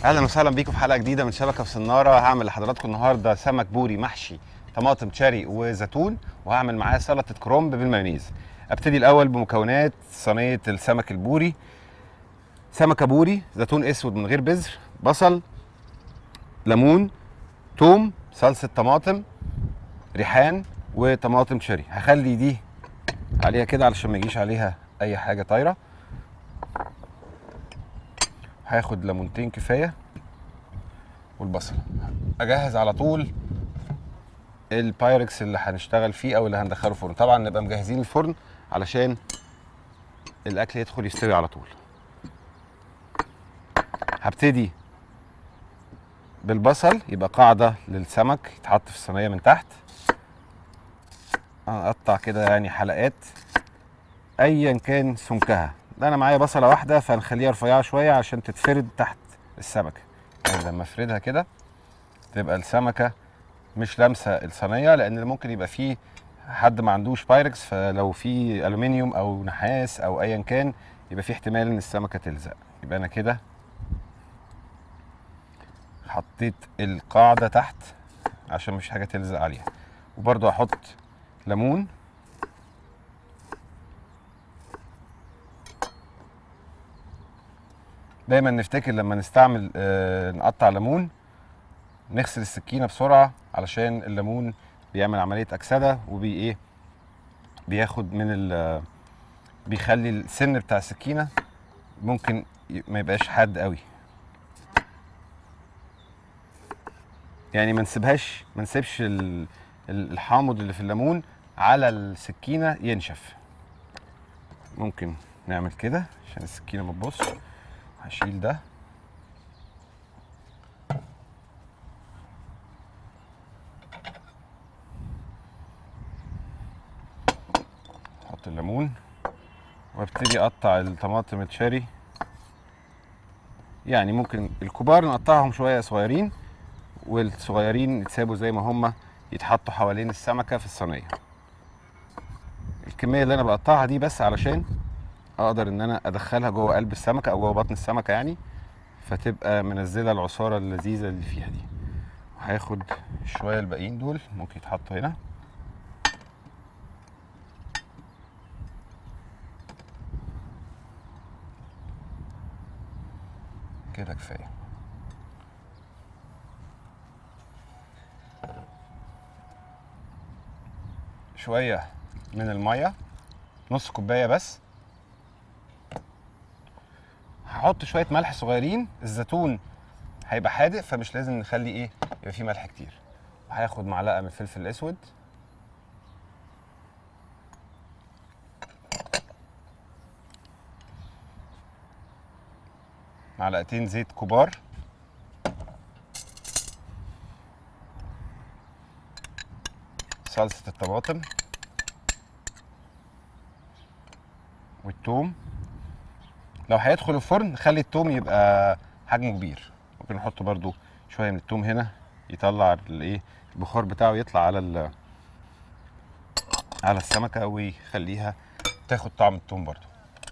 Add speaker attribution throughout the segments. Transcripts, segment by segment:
Speaker 1: اهلا وسهلا بيكم في حلقه جديده من شبكه في سناره هعمل لحضراتكم النهارده سمك بوري محشي طماطم تشاري وزيتون وهعمل معاه سلطه كرومب بالمايونيز ابتدي الاول بمكونات صينيه السمك البوري سمكه بوري زيتون اسود من غير بذر بصل ليمون توم صلصه طماطم ريحان وطماطم تشاري هخلي دي عليها كده علشان ما يجيش عليها اي حاجه طايره هاخد ليمونتين كفايه والبصل اجهز على طول البايركس اللي هنشتغل فيه او اللي هندخله فرن طبعا نبقى مجهزين الفرن علشان الاكل يدخل يستوي على طول هبتدي بالبصل يبقى قاعده للسمك يتحط في الصينيه من تحت اقطع كده يعني حلقات ايا كان سمكها ده انا معايا بصله واحده فنخليها رفيعه شويه عشان تتفرد تحت السمكه يعني لما افردها كده تبقى السمكه مش لامسه الصينيه لان ممكن يبقى فيه حد ما عندوش بايركس فلو في الومنيوم او نحاس او ايا كان يبقى في احتمال ان السمكه تلزق يبقى انا كده حطيت القاعده تحت عشان مش حاجه تلزق عليها وبرضو هحط ليمون دايما نفتكر لما نستعمل آه نقطع ليمون نغسل السكينه بسرعه علشان الليمون بيعمل عمليه اكسده وبي ايه بياخد من ال بيخلي السن بتاع السكينه ممكن ما يبقاش حاد قوي يعني ما نسيبهاش ما نسيبش ال- ال- الحامض اللي في الليمون على السكينه ينشف ممكن نعمل كده عشان السكينه ما تبص هشيل ده احط الليمون وابتدي اقطع الطماطم الشاري يعني ممكن الكبار نقطعهم شويه صغيرين والصغيرين يتسابوا زي ما هم يتحطوا حوالين السمكه في الصينيه الكميه اللي انا بقطعها دي بس علشان اقدر ان انا ادخلها جوه قلب السمكه او جوه بطن السمكه يعني فتبقى منزله العصاره اللذيذه اللي فيها دي هاخد شويه الباقيين دول ممكن يتحطوا هنا كده كفايه شويه من الميه نص كوبايه بس هحط شويه ملح صغيرين الزيتون هيبقى حادق فمش لازم نخلي ايه يبقى فيه ملح كتير وهاخد معلقه من الفلفل الاسود معلقتين زيت كبار صلصه الطماطم والثوم لو هيدخل الفرن خلي التوم يبقى حجمه كبير ممكن نحط برضو شويه من التوم هنا يطلع الايه البخار بتاعه يطلع على ال على السمكه ويخليها تاخد طعم التوم برضو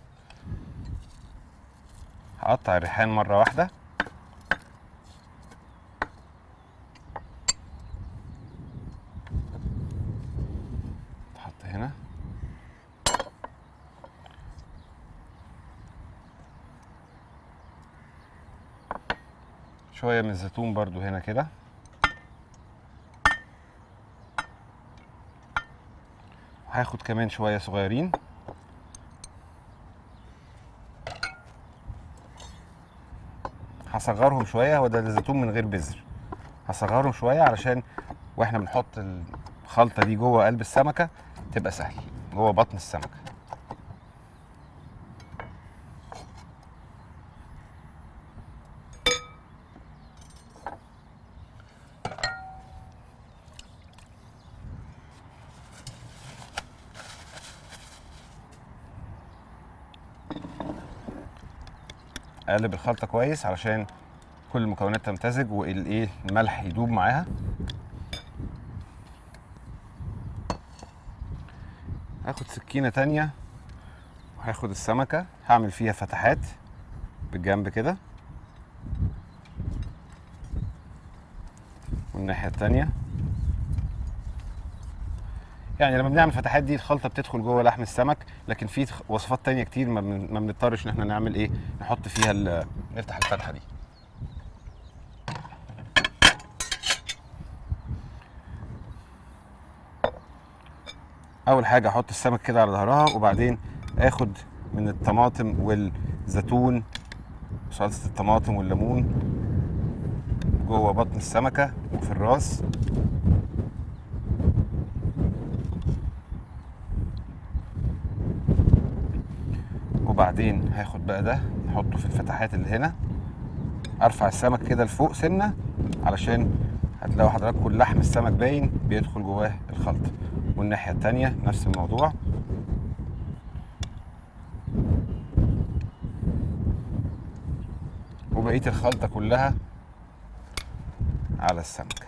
Speaker 1: هقطع الريحان مره واحده تحط هنا شويه من الزيتون برضو هنا كده هاخد كمان شويه صغيرين هصغرهم شويه هو ده الزيتون من غير بذر هصغرهم شويه علشان واحنا بنحط الخلطه دي جوه قلب السمكه تبقى سهل جوه بطن السمكه اقلب الخلطه كويس علشان كل المكونات تمتزج والايه الملح يدوب معاها هاخد سكينه تانية وهاخد السمكه هعمل فيها فتحات بالجنب كده والناحيه التانيه يعني لما بنعمل الفتحات دي الخلطه بتدخل جوه لحم السمك لكن في تخ- وصفات تانية كتير ما بن- ما بنضطرش ان احنا نعمل ايه نحط فيها ال- نفتح الفتحه دي اول حاجه احط السمك كده على ظهرها وبعدين اخد من الطماطم والزيتون صلصه الطماطم والليمون جوه بطن السمكه وفي الراس وبعدين هاخد بقى ده احطه في الفتحات اللي هنا ارفع السمك كده لفوق سنه علشان هتلاقوا حضراتكم لحم السمك باين بيدخل جواه الخلطه والناحيه التانيه نفس الموضوع وبقيه الخلطه كلها على السمك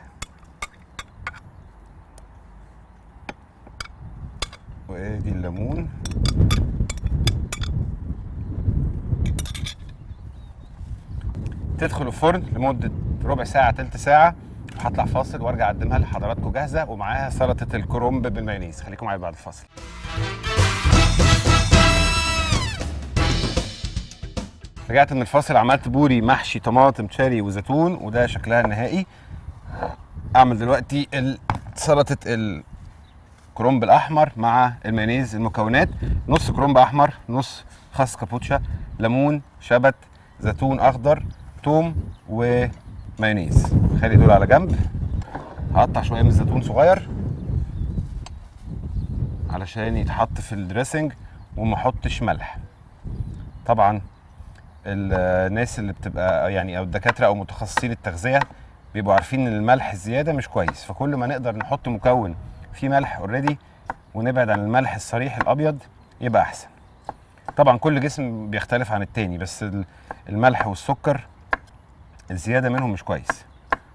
Speaker 1: وادي الليمون تدخل الفرن لمده ربع ساعه تلت ساعه وهطلع فاصل وارجع اقدمها لحضراتكم جاهزه ومعاها سلطه الكرنب بالمايونيز خليكم معايا بعد الفاصل رجعت من الفاصل عملت بوري محشي طماطم تشاري وزيتون وده شكلها النهائي اعمل دلوقتي ال- سلطه الكرنب الاحمر مع المايونيز المكونات نص كرنب احمر نص خس كابوتشا ليمون شبت زيتون اخضر توم ومايونيز خلي دول على جنب هقطع شويه من الزيتون صغير علشان يتحط في الدريسنج وما احطش ملح طبعا الناس اللي بتبقى يعني او الدكاتره او متخصصين التغذيه بيبقوا عارفين ان الملح الزياده مش كويس فكل ما نقدر نحط مكون فيه ملح اوريدي ونبعد عن الملح الصريح الابيض يبقى احسن طبعا كل جسم بيختلف عن التاني بس ال- الملح والسكر الزياده منهم مش كويس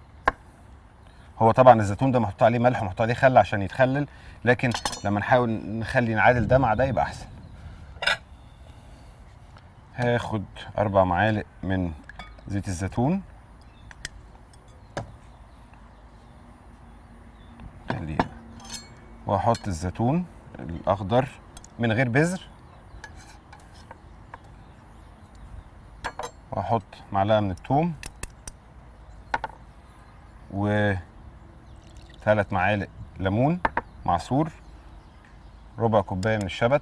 Speaker 1: هو طبعا الزيتون ده محطوط عليه ملح ومحطوط عليه خل عشان يتخلل لكن لما نحاول نخلي نعادل ده مع ده يبقى احسن هاخد اربع معالق من زيت الزيتون خليه واحط الزيتون الاخضر من غير بذر واحط معلقه من الثوم و ثلاث معالق ليمون معصور ربع كوبايه من الشبت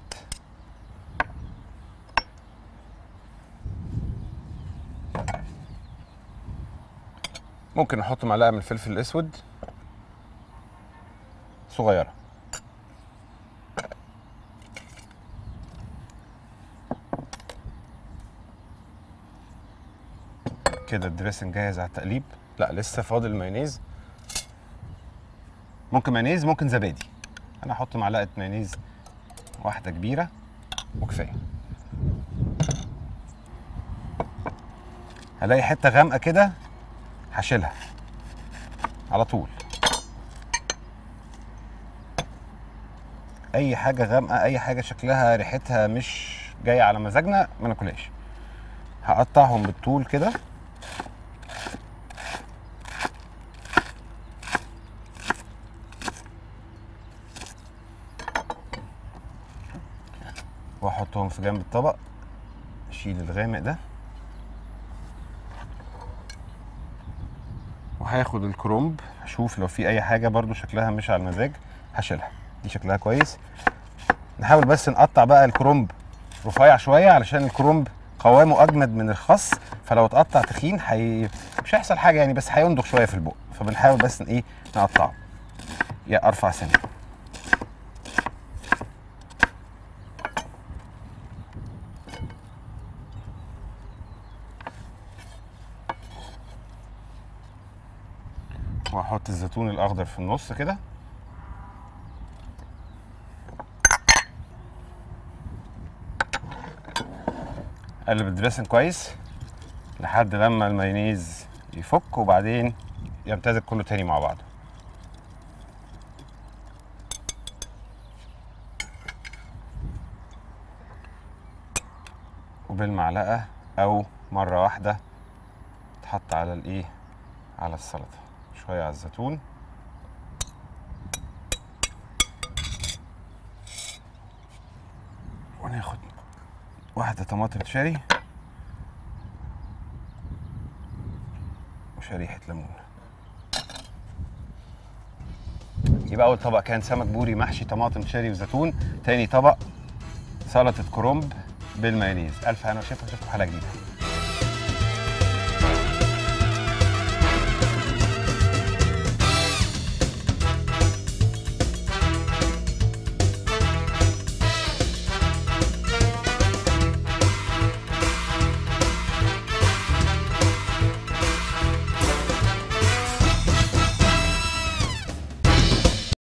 Speaker 1: ممكن نحط معلقه من الفلفل الاسود صغيره كده الدريسنج جاهز على التقليب لا لسه فاضل مايونيز ممكن مايونيز ممكن زبادي انا هحط معلقه مايونيز واحده كبيره وكفايه هلاقي حته غامقه كده هشيلها على طول اي حاجه غامقه اي حاجه شكلها ريحتها مش جايه على مزاجنا ما ناكلهاش هقطعهم بالطول كده واحطهم في جنب الطبق اشيل الغامق ده وهاخد الكرومب اشوف لو في اي حاجه برضو شكلها مش على المزاج هشيلها دي شكلها كويس نحاول بس نقطع بقى الكرومب رفيع شويه علشان الكرومب قوامه اجمد من الخس فلو اتقطع تخين حي... مش هيحصل حاجه يعني بس هيندخ شويه في البق فبنحاول بس ايه نقطعه يا ارفع سنه واحط الزيتون الاخضر في النص كده قلب الدريسنج كويس لحد لما المايونيز يفك وبعدين يمتزج كله تاني مع بعضه وبالمعلقه او مره واحده تحط على الايه على السلطه شويه على الزيتون وناخد واحده طماطم شاري وشريحه ليمون يبقى اول طبق كان سمك بوري محشي طماطم شاري وزيتون تاني طبق سلطه كرنب بالمايونيز الف هنا وشفا اشوفكم حلقه جديده